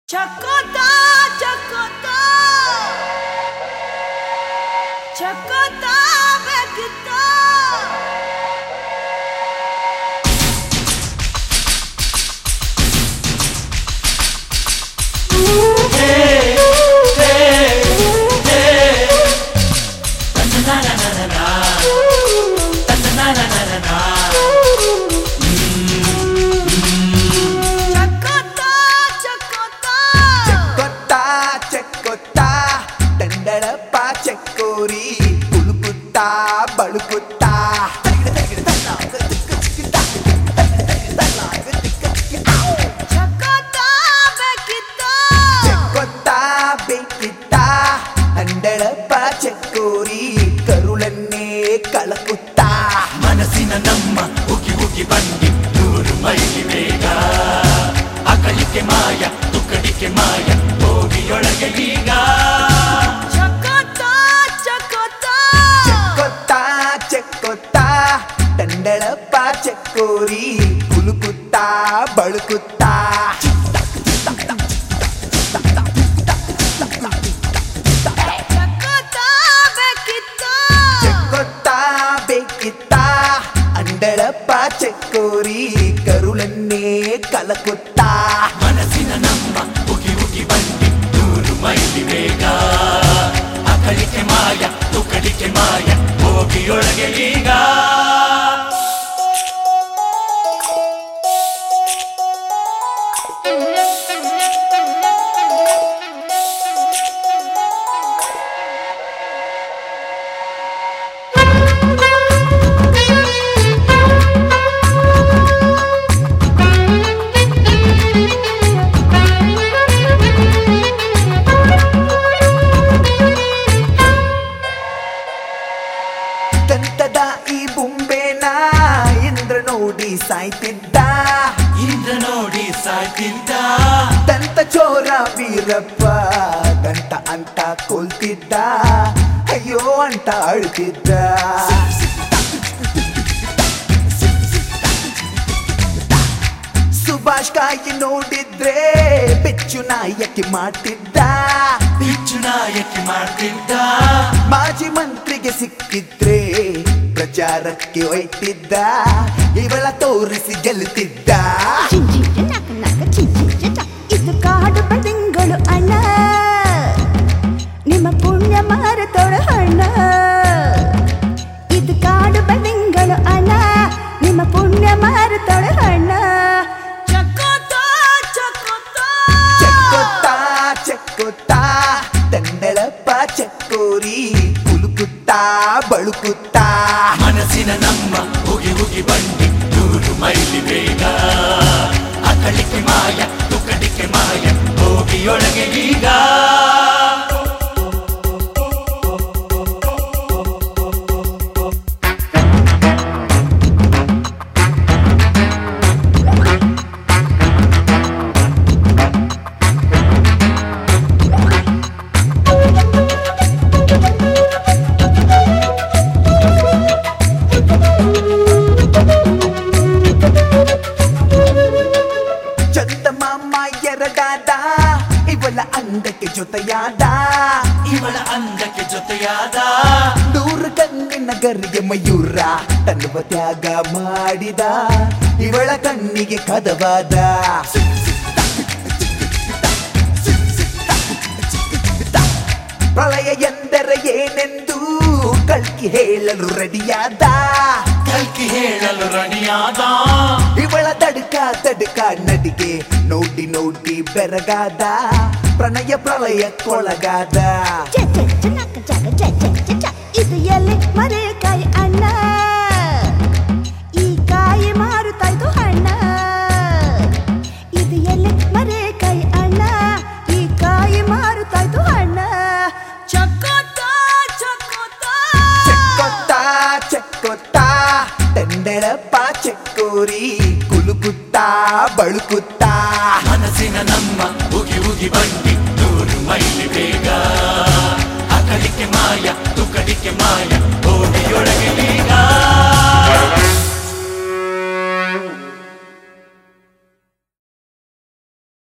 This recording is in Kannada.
ಚಕೋತ ಚಕೋತ ಚಕೋತ ಬೇಕಿತ್ತ ಚಕೋತ ಚಕೋತ చెక్కొత్తా చెక్కొత్తా దండడప్ప చెక్కోరి పులుకుత్తా బడుకుత్తా ಚಕೋತ ಬೇಕಿತ್ತ చెక్కొత్తా ಬೇಕಿತ್ತಾ దండడప్ప చెక్కోరి ಕರುಳನ್ನೇ ಕಳಕುತ್ತಾ ಮನಸ್ಸಿನ ನಮ್ಮ ಉಗಿ ಉಗಿ ಬಂದಿ ನೂರು ಮೈಲಿ ಬೇಗ ಅಕಳಿಕೆ ಮಾಯ ತುಕಡಿಕೆ ಮಾಯ ಹೋಗಿಯೊಳಗೆ ಈಗ ಚಕೋತ ಚಕೋತ చెక్కొత్తా చెక్కొత్తా దండడప్ప చెక్కోరి పులుకుత్తా బడుకుత్తా ಚಕೋತ ಬೇಕಿತ್ತ చెక్కొత్తా బెక్కిత్తా అండడప్ప చెక్కోరి కరులన్నే కలకుత్తా ಮನಸ್ಸಿನ ನಮ್ಮ ಉಗಿ ಉಗಿ ಬಂದಿ ನೂರು ಮೈಲಿ ಬೇಗ ಅಕಳಿಕೆ ಮಾಯ ತುಕಡಿಕೆ ಮಾಯ ಹೋಗಿಯೊಳಗೆ ಈಗ ದಂತದ ಈ ಬುಂಬೆನ ಇಂದ್ರ ನೋಡಿ ಸಾಯ್ತಿದ್ದ ಇಂದ್ರ ನೋಡಿ ಸಾಯ್ತಿದ್ದ ದಂತ ಚೋರ ವೀರಪ್ಪ ದಂತ ಅಂತ ಕೊಲ್ತಿದ್ದ ಅಯ್ಯೋ ಅಂತ ಅಳ್ತಿದ್ದ ಸುಭಾಷ್ ಕಾಯಿ ನೋಡಿದ್ರೆ ಬೆಚ್ಚು ನಾಯಕಿ ಮಾಡ್ತಿದ್ದ ಬಿಚ್ಚು ನಾಯಕಿ ಮಾಡ್ತಿದ್ದ ಮಾಜಿ ಮಂತ್ರಿಗೆ ಸಿಕ್ಕಿದ್ರೆ ಪ್ರಚಾರಕ್ಕೆ ಒಯ್ತಿದ್ದ ಇವಳ ತೋರಿಸಿ ಗೆಲ್ಲುತ್ತಿದ್ದ ಚಿಂಚಿಟ ನಕ ನಕ ಚಿಂಚಿಟ ಇದು ಕಾಡು ಬದಿಂಗಳು ಅಣ್ಣ ನಿಮ್ಮ ಪುಣ್ಯ ಮಾರತೋಡ ಹಣ್ಣ ಇದು ಕಾಡು ಬದಿಂಗಳು ಅಣ್ಣ ನಿಮ್ಮ ಪುಣ್ಯ ಮಾರತೋಡ ಹಣ್ಣ ಚಕೋತ ಚಕೋತ చెక్కొత్తా చెక్కొత్తా తండಳಪ್ಪ ಚಕ್ಕೋರಿ ಕುಲುಕುತ್ತಾ ಬಳುಕುತ್ತಾ ಮನಸ್ಸಿನ ನಮ್ಮ ಉಗಿ ಉಗಿ ಬಂಡಿ ನೂರು ಮೈಲಿ ಬೇಗ ಅಕಳಿಕೆ ಮಾಯ ತುಕಡಿಕೆ ಮಾಯ ಹೋಗಿಯೊಳಗೆ ಈಗ ಚಂದಮಾಮ ಎರಡಾದ ಇವಳ ಅಂಗಕ್ಕೆ ಜೊತೆಯಾದ ಇವಳ ಅಂದಕ್ಕೆ ಜೊತೆಯಾದ ನೂರು ಕಣ್ಣಿನ ಗರಿಗೆ ಮಯೂರ ತನ್ನುವ ತ್ಯಾಗ ಮಾಡಿದ ಇವಳ ಕಣ್ಣಿಗೆ ಕದವಾದ ಪ್ರಳಯ ಎಂದರೆ ಏನೆಂದು ಕಲ್ಕಿ ಹೇಳಲು ರೆಡಿಯಾದ ಕಲ್ಕಿ ಹೇಳಲು ರಣಿಯಾದ ಇವಳ ತಡ್ಕ ತಡ್ಕ ನಡಿಗೆ ನೋಡಿ ನೋಡಿ ಬೆರಗಾದ ಪ್ರಣಯ ಪ್ರಳಯಕ್ಕೊಳಗಾದ ಚ ಚ ಚ ನಕ ಚಕ ಚ ಚ ಚ ಚ. ಇದು ಎಲೆ ಮರೆಕಾಯಿ ಅಣ್ಣ ಈ ಕಾಯಿ ಮಾರುತ್ತಾಯ್ತು ಹಣ್ಣ ಇದು ಎಲೆ ಮರೆಕಾಯಿ ಅಣ್ಣ ಈ ಕಾಯಿ ಮಾರುತ್ತಾಯ್ತು ಹಣ್ಣ ಚಕೋತ ಚಕೋತ చెక్కొత్త చెక్కొత్త తెండెడప్ప చెక్కోరి కులుకుత్తా బಳುకుత్తా ಮನಸ್ಸಿನ ನಮ್ಮ ಉಗಿ ಉಗಿ ಬಂಡಿ